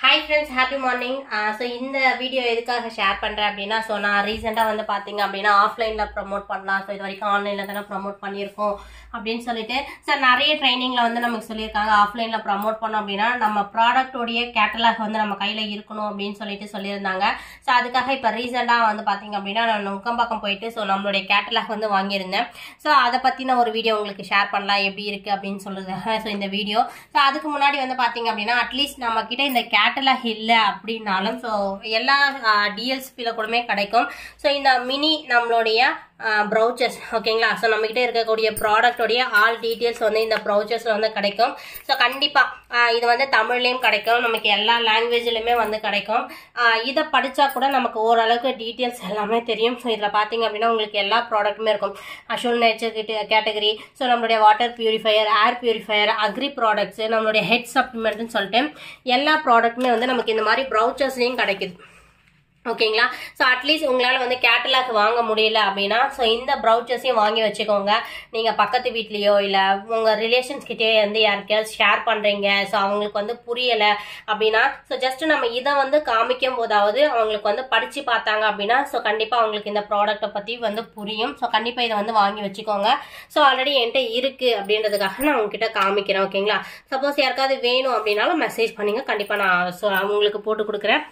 hi friends happy morning so இந்த video எதுக்காக share பண்ணுறேன் அப்படின்னா ஸோ நான் ரீசெண்டாக வந்து பார்த்தீங்க அப்படின்னா ஆஃப்லைனில் ப்ரமோட் பண்ணலாம் ஸோ இது வரைக்கும் ஆன்லைனில் தானே ப்ரமோட் பண்ணியிருக்கோம் அப்படின்னு சொல்லிட்டு சார் நிறைய ட்ரைனிங்கில் வந்து நமக்கு சொல்லியிருக்காங்க ஆஃப்லைனில் ப்ரமோட் பண்ணோம் அப்படின்னா நம்ம ப்ராடக்டோடைய கேட்டலாக் வந்து நம்ம கையில் இருக்கணும் அப்படின்னு சொல்லிட்டு சொல்லியிருந்தாங்க ஸோ அதுக்காக இப்போ ரீசெண்டாக வந்து பார்த்தீங்க அப்படின்னா நான் நுங்கம்பாக்கம் போயிட்டு ஸோ நம்மளுடைய கேட்டலாக் வந்து வாங்கியிருந்தேன் ஸோ அதை பற்றின ஒரு வீடியோ உங்களுக்கு ஷேர் பண்ணலாம் எப்படி இருக்குது அப்படின்னு சொல்லுறது ஸோ இந்த வீடியோ ஸோ அதுக்கு முன்னாடி வந்து பார்த்தீங்க அப்படின்னா அட்லீஸ்ட் நம்ம கிட்ட இந்த கேட்டலாக் இல்லை அப்படின்னாலும் ஸோ எல்லா டிஎல்ஸ்பியில் கூடமே கிடைக்கும் ஸோ இந்த மினி நம்மளுடைய ப்ரௌச்சர்ஸ் ஓகேங்களா ஸோ நம்மகிட்ட இருக்கக்கூடிய ப்ராடக்டோடைய ஆல் டீட்டெயில்ஸ் வந்து இந்த ப்ரௌச்சர்ஸில் வந்து கிடைக்கும் ஸோ கண்டிப்பாக இது வந்து தமிழ்லேயும் கிடைக்கும் நமக்கு எல்லா லாங்குவேஜ்லையுமே வந்து கிடைக்கும் இதை படித்தா கூட நமக்கு ஓரளவுக்கு டீட்டெயில்ஸ் எல்லாமே தெரியும் ஸோ இதில் பார்த்தீங்க அப்படின்னா உங்களுக்கு எல்லா ப்ராடக்ட்டுமே இருக்கும் அஷுல் நேச்சர் கேட்டகரி ஸோ நம்மளுடைய water purifier air purifier agri products நம்மளுடைய ஹெட் சப்ளிமெண்ட்னு சொல்லிட்டு எல்லா ப்ராடக்ட்டுமே வந்து நமக்கு இந்த மாதிரி ப்ரௌச்சர்ஸ்லையும் கிடைக்குது ஓகேங்களா ஸோ அட்லீஸ்ட் உங்களால் வந்து கேட்டலாக் வாங்க முடியல அப்படின்னா ஸோ இந்த ப்ரௌச்சர்ஸையும் வாங்கி வச்சுக்கோங்க நீங்கள் பக்கத்து வீட்லேயோ இல்லை உங்கள் ரிலேஷன்ஸ் கிட்டே வந்து யாருக்கையாவது ஷேர் பண்ணுறீங்க ஸோ அவங்களுக்கு வந்து புரியலை அப்படின்னா ஸோ ஜஸ்ட் நம்ம இதை வந்து காமிக்கும் போதாவது அவங்களுக்கு வந்து படித்து பார்த்தாங்க அப்படின்னா ஸோ கண்டிப்பாக அவங்களுக்கு இந்த ப்ராடக்ட்டை பற்றி வந்து புரியும் ஸோ கண்டிப்பாக இதை வந்து வாங்கி வச்சுக்கோங்க ஸோ ஆல்ரெடி என்கிட்ட இருக்குது அப்படின்றதுக்காக நான் உங்ககிட்ட காமிக்கிறேன் ஓகேங்களா சப்போஸ் யாருக்காவது வேணும் அப்படின்னாலும் மெசேஜ் பண்ணுங்க கண்டிப்பாக நான் ஸோ அவங்களுக்கு போட்டு கொடுக்குறேன்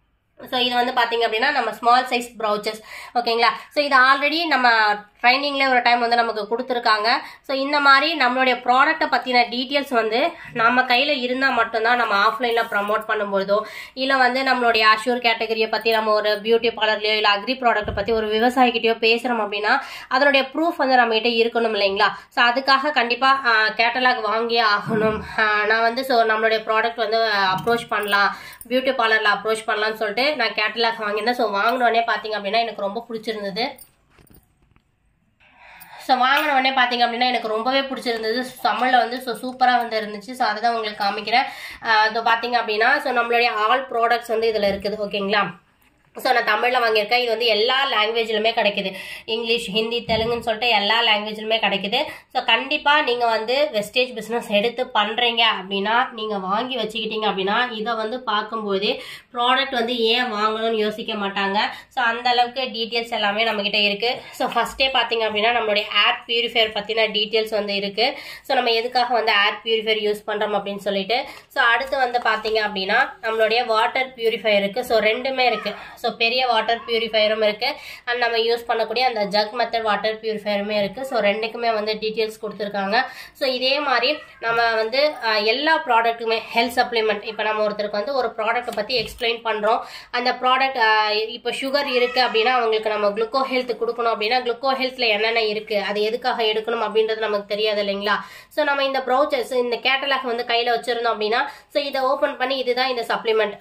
ஸோ இது வந்து பார்த்தீங்க அப்படின்னா நம்ம ஸ்மால் சைஸ் ப்ரௌச்சர்ஸ் ஓகேங்களா ஸோ இது ஆல்ரெடி நம்ம ட்ரைனிங்லேயே ஒரு டைம் வந்து நமக்கு கொடுத்துருக்காங்க ஸோ இந்த மாதிரி நம்மளுடைய ப்ராடக்ட்டை பற்றின டீட்டெயில்ஸ் வந்து நம்ம கையில் இருந்தால் மட்டும்தான் நம்ம ஆஃப்லைனில் ப்ரமோட் பண்ணும்போதோ இல்லை வந்து நம்மளுடைய அஷூர் கேட்டகரியை பற்றி நம்ம ஒரு பியூட்டி பார்லர்லையோ இல்லை அக்ரி ப்ராடக்ட்டை பற்றி ஒரு விவசாயிக்கிட்டயோ பேசுகிறோம் அப்படின்னா அதனுடைய ப்ரூஃப் வந்து நம்மகிட்ட இருக்கணும் இல்லைங்களா ஸோ அதுக்காக கண்டிப்பாக கேட்டலாக் வாங்கியே ஆகணும் நான் வந்து ஸோ நம்மளுடைய ப்ராடக்ட் வந்து அப்ரோச் பண்ணலாம் பியூட்டி பார்லரில் அப்ரோச் பண்ணலாம்னு சொல்லிட்டு நான் கேட்டலாக் வாங்கியிருந்தேன் ஸோ வாங்கினோடனே பார்த்தீங்க அப்படின்னா எனக்கு ரொம்ப பிடிச்சிருந்தது ஸோ வாங்கின உடனே பார்த்தீங்க அப்படின்னா எனக்கு ரொம்பவே பிடிச்சிருந்தது தமிழில் வந்து ஸோ சூப்பராக வந்து இருந்துச்சு ஸோ அதை தான் உங்களுக்கு காமிக்கிறேன் அது பார்த்தீங்க அப்படின்னா ஸோ நம்மளுடைய ஆல் ப்ராடக்ட்ஸ் வந்து இதில் இருக்குது ஓகேங்களா ஸோ நான் தமிழில் வாங்கியிருக்கேன் இது வந்து எல்லா லாங்குவேஜ்லுமே கிடைக்குது இங்கிலீஷ் ஹிந்தி தெலுங்குன்னு சொல்லிட்டு எல்லா லாங்குவேஜ்லுமே கிடைக்குது ஸோ கண்டிப்பாக நீங்கள் வந்து வெஸ்டேஜ் பிஸ்னஸ் எடுத்து பண்ணுறீங்க அப்படின்னா நீங்கள் வாங்கி வச்சுக்கிட்டீங்க அப்படின்னா இதை வந்து பார்க்கும்போது ப்ராடக்ட் வந்து ஏன் வாங்கணும்னு யோசிக்க மாட்டாங்க ஸோ அந்த அளவுக்கு டீட்டெயில்ஸ் எல்லாமே நம்மக்கிட்ட இருக்குது ஸோ ஃபஸ்ட்டே பார்த்தீங்க அப்படின்னா நம்மளுடைய ஏர் பியூரிஃபையர் பற்றின டீட்டெயில்ஸ் வந்து இருக்குது ஸோ நம்ம எதுக்காக வந்து ஏர் பியூரிஃபையர் யூஸ் பண்ணுறோம் அப்படின்னு சொல்லிட்டு ஸோ அடுத்து வந்து பார்த்தீங்க அப்படின்னா நம்மளுடைய வாட்டர் பியூரிஃபையர் இருக்குது ஸோ ரெண்டுமே இருக்குது ஸோ பெரிய வாட்டர் பியூரிஃபையரும் இருக்குது அண்ட் நம்ம யூஸ் பண்ணக்கூடிய அந்த ஜக் மெத்தட் வாட்டர் பியூரிஃபையருமே இருக்குது ஸோ ரெண்டுக்குமே வந்து டீட்டெயில்ஸ் கொடுத்துருக்காங்க ஸோ இதே மாதிரி நம்ம வந்து எல்லா ப்ராடக்ட்டுமே ஹெல்த் சப்ளிமெண்ட் இப்போ நம்ம ஒருத்தருக்கு வந்து ஒரு ப்ராடக்ட்டை பற்றி எக்ஸ்பிளைன் பண்ணுறோம் அந்த ப்ராடக்ட் இப்போ சுகர் இருக்குது அப்படின்னா அவங்களுக்கு நம்ம குளுக்கோ ஹெல்த் கொடுக்கணும் அப்படின்னா குளுக்கோ ஹெல்த்தில் என்னென்ன இருக்குது அது எதுக்காக எடுக்கணும் அப்படின்றது நமக்கு தெரியாது இல்லைங்களா ஸோ நம்ம இந்த ப்ரௌச்சர்ஸ் இந்த கேட்டலாக் வந்து கையில் வச்சுருந்தோம் அப்படின்னா ஸோ இதை ஓப்பன் பண்ணி இதுதான் இந்த சப்ளிமெண்ட்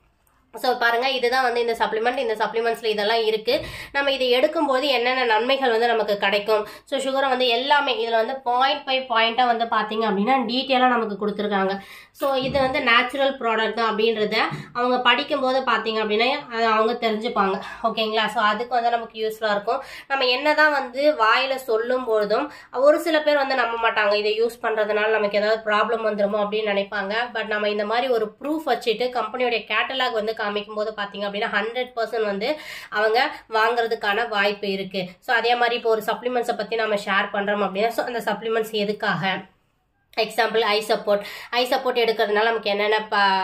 ஸோ பாருங்கள் இதுதான் வந்து இந்த சப்ளிமெண்ட் இந்த சப்ளிமெண்ட்ஸில் இதெல்லாம் இருக்குது நம்ம இதை எடுக்கும்போது என்னென்ன நன்மைகள் வந்து நமக்கு கிடைக்கும் ஸோ சுகரை வந்து எல்லாமே இதில் வந்து பாயிண்ட் பை பாயிண்ட்டாக வந்து பார்த்தீங்க அப்படின்னா டீட்டெயிலாக நமக்கு கொடுத்துருக்காங்க ஸோ இது வந்து நேச்சுரல் ப்ராடக்ட் தான் அப்படின்றத அவங்க படிக்கும்போது பார்த்தீங்க அப்படின்னா அவங்க தெரிஞ்சுப்பாங்க ஓகேங்களா ஸோ அதுக்கு வந்து நமக்கு யூஸ்ஃபுல்லாக இருக்கும் நம்ம என்ன தான் வந்து வாயில் சொல்லும் பொழுதும் ஒரு சில பேர் வந்து நம்ப மாட்டாங்க இதை யூஸ் பண்ணுறதுனால நமக்கு ஏதாவது ப்ராப்ளம் வந்துருமோ அப்படின்னு நினைப்பாங்க பட் நம்ம இந்த மாதிரி ஒரு ப்ரூஃப் வச்சுட்டு கம்பெனியோடைய கேட்டலாக் வந்து காமிக்கும் போது பார்த்தீங்க அப்படின்னா ஹண்ட்ரட் பர்சன்ட் வந்து அவங்க வாங்குறதுக்கான வாய்ப்பு இருக்குது ஸோ அதே மாதிரி இப்போ ஒரு சப்ளிமெண்ட்ஸை பற்றி நம்ம ஷேர் பண்ணுறோம் அப்படின்னா ஸோ அந்த சப்ளிமெண்ட்ஸ் எதுக்காக example eye support eye support எடுக்கிறதுனால நமக்கு என்னென்ன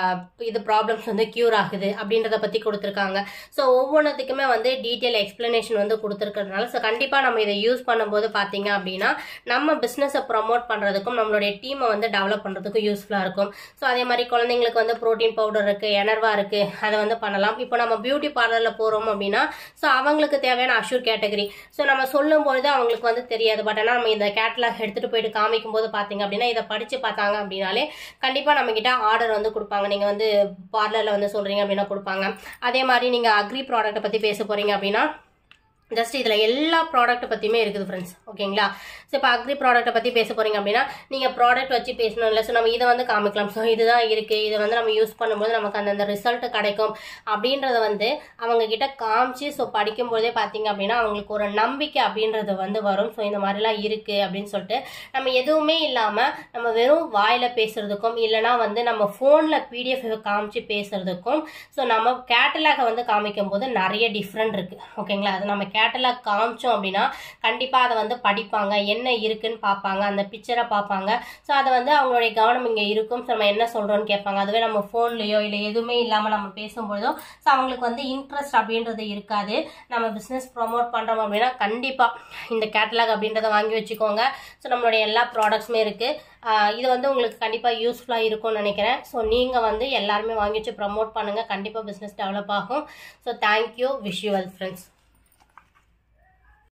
இது ப்ராப்ளம்ஸ் வந்து க்யூர் ஆகுது அப்படின்றத பற்றி கொடுத்துருக்காங்க ஸோ ஒவ்வொன்றத்துக்குமே வந்து டீட்டெயில் எக்ஸ்ப்ளனேஷன் வந்து கொடுத்துருக்கிறதுனால ஸோ கண்டிப்பாக நம்ம இதை யூஸ் பண்ணும்போது பார்த்தீங்க அப்படின்னா நம்ம பிஸ்னஸை ப்ரமோட் பண்ணுறதுக்கும் நம்மளுடைய டீமை வந்து டெவலப் பண்ணுறதுக்கும் யூஸ்ஃபுல்லாக இருக்கும் ஸோ அதே மாதிரி குழந்தைங்களுக்கு வந்து ப்ரோட்டீன் பவுடர் இருக்குது எனர்வா இருக்குது அதை வந்து பண்ணலாம் இப்போ நம்ம பியூட்டி பார்லரில் போகிறோம் அப்படின்னா ஸோ அவங்களுக்கு தேவையான அஷூர் கேட்டகரி ஸோ நம்ம சொல்லும் பொழுது அவங்களுக்கு வந்து தெரியாது பட் ஆனால் நம்ம இந்த கேட்லாக் எடுத்துகிட்டு போயிட்டு காமிக்கும் போது பார்த்தீங்க அப்படின்னா இதை படித்து பார்த்தாங்க அப்படின்னாலே கண்டிப்பாக நம்மக்கிட்ட ஆர்டர் வந்து கொடுப்பாங்க நீங்கள் வந்து பார்லரில் வந்து சொல்கிறீங்க அப்படின்னா கொடுப்பாங்க அதே மாதிரி நீங்கள் அக்ரி ப்ராடக்ட்டை பற்றி பேச போகிறீங்க அப்படின்னா ஜஸ்ட் இதில் எல்லா ப்ராடக்ட்டை பற்றியுமே இருக்குது ஃப்ரெண்ட்ஸ் ஓகேங்களா ஸோ இப்போ அக்ரி ப்ராடக்ட்டை பற்றி பேச போகிறீங்க அப்படின்னா நீங்கள் ப்ராடக்ட் வச்சு பேசணும் இல்லை ஸோ நம்ம இதை வந்து காமிக்கலாம் ஸோ இதுதான் இருக்குது இதை வந்து நம்ம யூஸ் பண்ணும்போது நமக்கு அந்தந்த ரிசல்ட் கிடைக்கும் அப்படின்றத வந்து அவங்க கிட்ட காமிச்சு ஸோ படிக்கும்போதே பார்த்தீங்க அப்படின்னா அவங்களுக்கு ஒரு நம்பிக்கை அப்படின்றது வந்து வரும் ஸோ இந்த மாதிரிலாம் இருக்குது அப்படின்னு சொல்லிட்டு நம்ம எதுவுமே இல்லாமல் நம்ம வெறும் வாயில் பேசுறதுக்கும் இல்லைனா வந்து நம்ம ஃபோனில் பிடிஎஃப் காமிச்சு பேசுறதுக்கும் ஸோ நம்ம கேட்டலாக வந்து காமிக்கும் போது நிறைய டிஃப்ரெண்ட் இருக்குது ஓகேங்களா அது நம்ம கேட்டலாக் காமிச்சோம் அப்படின்னா கண்டிப்பாக அதை வந்து படிப்பாங்க என்ன இருக்குன்னு பார்ப்பாங்க அந்த பிக்சரை பார்ப்பாங்க ஸோ அதை வந்து அவங்களுடைய கவனம் இங்கே இருக்கும் ஸோ நம்ம என்ன சொல்கிறோன்னு கேட்பாங்க அதுவே நம்ம ஃபோன்லேயோ இல்லை எதுவுமே இல்லாமல் நம்ம பேசும்பொழுதோ ஸோ அவங்களுக்கு வந்து இன்ட்ரெஸ்ட் அப்படின்றது இருக்காது நம்ம பிஸ்னஸ் ப்ரொமோட் பண்ணுறோம் அப்படின்னா கண்டிப்பாக இந்த கேட்டலாக் அப்படின்றத வாங்கி வச்சுக்கோங்க ஸோ நம்மளுடைய எல்லா ப்ராடக்ட்ஸுமே இருக்குது இது வந்து உங்களுக்கு கண்டிப்பாக யூஸ்ஃபுல்லாக இருக்கும்னு நினைக்கிறேன் ஸோ நீங்கள் வந்து எல்லாருமே வாங்கி வச்சு ப்ரமோட் பண்ணுங்கள் கண்டிப்பாக பிஸ்னஸ் டெவலப் ஆகும் so thank you wish you well friends